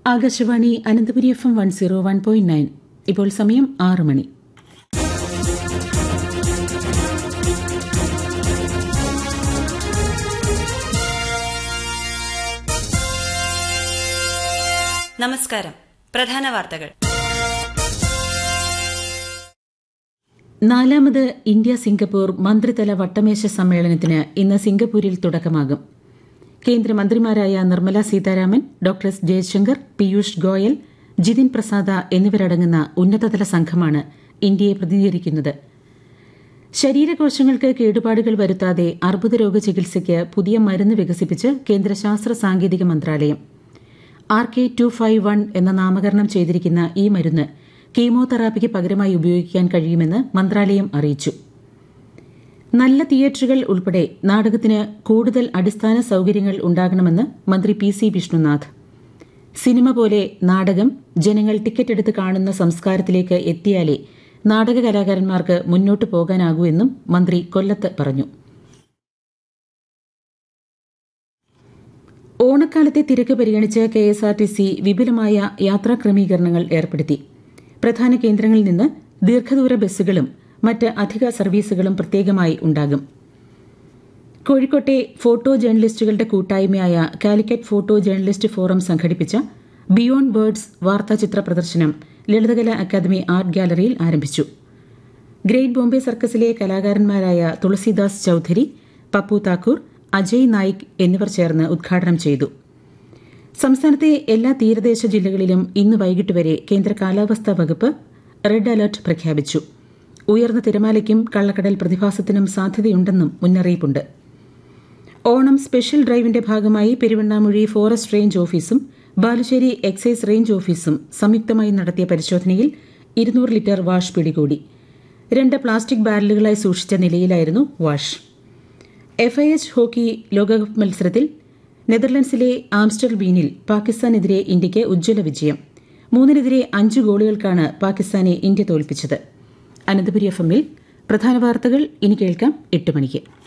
Akashvani Ananthapuri F M one zero one point nine ഇപ്പോൾ സമയം ആറ് മണി നമസ്കാരം പ്രധാന വാർത്തകൾ നാലാമത് ഇന്ത്യ സിംഗപ്പൂർ മന്ത്രിതല വട്ടമേശ സമ്മേളനത്തിന് ഇന്ന് സിംഗപ്പൂരിൽ തുടക്കമാകും കേന്ദ്രമന്ത്രിമാരായ നിർമ്മല സീതാരാമൻ ഡോക്ടർ എസ് ജയശങ്കർ പീയൂഷ് ഗോയൽ ജിതിൻ പ്രസാദ എന്നിവരടങ്ങുന്ന ഉന്നതതല സംഘമാണ് ഇന്ത്യയെ പ്രതിനിധീകരിക്കുന്നത് ശരീരകോശങ്ങൾക്ക് കേടുപാടുകൾ വരുത്താതെ അർബുദ രോഗ ചികിത്സയ്ക്ക് പുതിയ മരുന്ന് വികസിപ്പിച്ച് കേന്ദ്ര ശാസ്ത്ര സാങ്കേതിക മന്ത്രാലയം R K two five one എന്ന നാമകരണം ചെയ്തിരിക്കുന്ന ഈ മരുന്ന് കീമോതെറാപ്പിക്ക് പകരമായി ഉപയോഗിക്കാൻ കഴിയുമെന്ന് മന്ത്രാലയം അറിയിച്ചു നല്ല തിയേറ്ററുകൾ ഉൾപ്പെടെ നാടകത്തിന് കൂടുതൽ അടിസ്ഥാന സൌകര്യങ്ങൾ ഉണ്ടാകണമെന്ന് മന്ത്രി പി സി വിഷ്ണുനാഥ് സിനിമ പോലെ നാടകം ജനങ്ങൾ ടിക്കറ്റ് എടുത്ത് കാണുന്ന സംസ്കാരത്തിലേക്ക് എത്തിയാലേ നാടക കലാകാരന്മാർക്ക് മുന്നോട്ടു പോകാനാകൂ എന്നും മന്ത്രി കൊല്ലത്ത് പറഞ്ഞു ഓണക്കാലത്തെ തിരക്ക് പരിഗണിച്ച് K S R T C വിപുലമായ യാത്രാ ക്രമീകരണങ്ങൾ ഏർപ്പെടുത്തി പ്രധാന കേന്ദ്രങ്ങളിൽ നിന്ന് ദീർഘദൂര ബസ്സുകളും മറ്റ് അധിക സർവീസുകളും പ്രത്യേകമായി ഉണ്ടാകും കോഴിക്കോട്ടെ ഫോട്ടോ ജേർണലിസ്റ്റുകളുടെ കൂട്ടായ്മയായ കാലിക്കറ്റ് ഫോട്ടോ ജേർണലിസ്റ്റ് ഫോറം സംഘടിപ്പിച്ച ബിയോണ്ട് ബേർഡ്സ് വാർത്താചിത്ര പ്രദർശനം ലളിതകലാ അക്കാദമി ആർട്ട് ഗാലറിയിൽ ആരംഭിച്ചു ഗ്രേറ്റ് ബോംബെ സർക്കസിലെ കലാകാരന്മാരായ തുളസിദാസ് ചൌധരി പപ്പു താക്കൂർ അജയ് നായിക് എന്നിവർ ചേർന്ന് ഉദ്ഘാടനം ചെയ്തു സംസ്ഥാനത്തെ എല്ലാ തീരദേശ ജില്ലകളിലും ഇന്ന് വൈകിട്ട് വരെ കേന്ദ്ര കാലാവസ്ഥാ വകുപ്പ് റെഡ് അലർട്ട് പ്രഖ്യാപിച്ചു ഉയർന്ന തിരമാലയ്ക്കും കള്ളക്കടൽ പ്രതിഭാസത്തിനും സാധ്യതയുണ്ടെന്നും മുന്നറിയിപ്പുണ്ട് ഓണം സ്പെഷ്യൽ ഡ്രൈവിന്റെ ഭാഗമായി പെരുവണ്ണാമൊഴി ഫോറസ്റ്റ് റേഞ്ച് ഓഫീസും ബാലുശ്ശേരി എക്സൈസ് റേഞ്ച് ഓഫീസും സംയുക്തമായി നടത്തിയ പരിശോധനയിൽ ഇരുന്നൂറ് ലിറ്റർ വാഷ് പിടികൂടി രണ്ട് പ്ലാസ്റ്റിക് ബാരലുകളായി സൂക്ഷിച്ച നിലയിലായിരുന്നു വാഷ് എഫ്ഐഎച്ച് ഹോക്കി ലോകകപ്പ് മത്സരത്തിൽ നെതർലൻഡ്സിലെ ആംസ്റ്റർ ബീനിൽ പാകിസ്ഥാനെതിരെ ഇന്ത്യയ്ക്ക് ഉജ്ജ്വല വിജയം മൂന്നിനെതിരെ അഞ്ച് ഗോളുകൾക്കാണ് പാകിസ്ഥാനെ ഇന്ത്യ തോൽപ്പിച്ചത് അനന്തപുരി എഫ് എമ്മിൽ പ്രധാന വാർത്തകൾ ഇനി കേൾക്കാം എട്ട് മണിക്ക്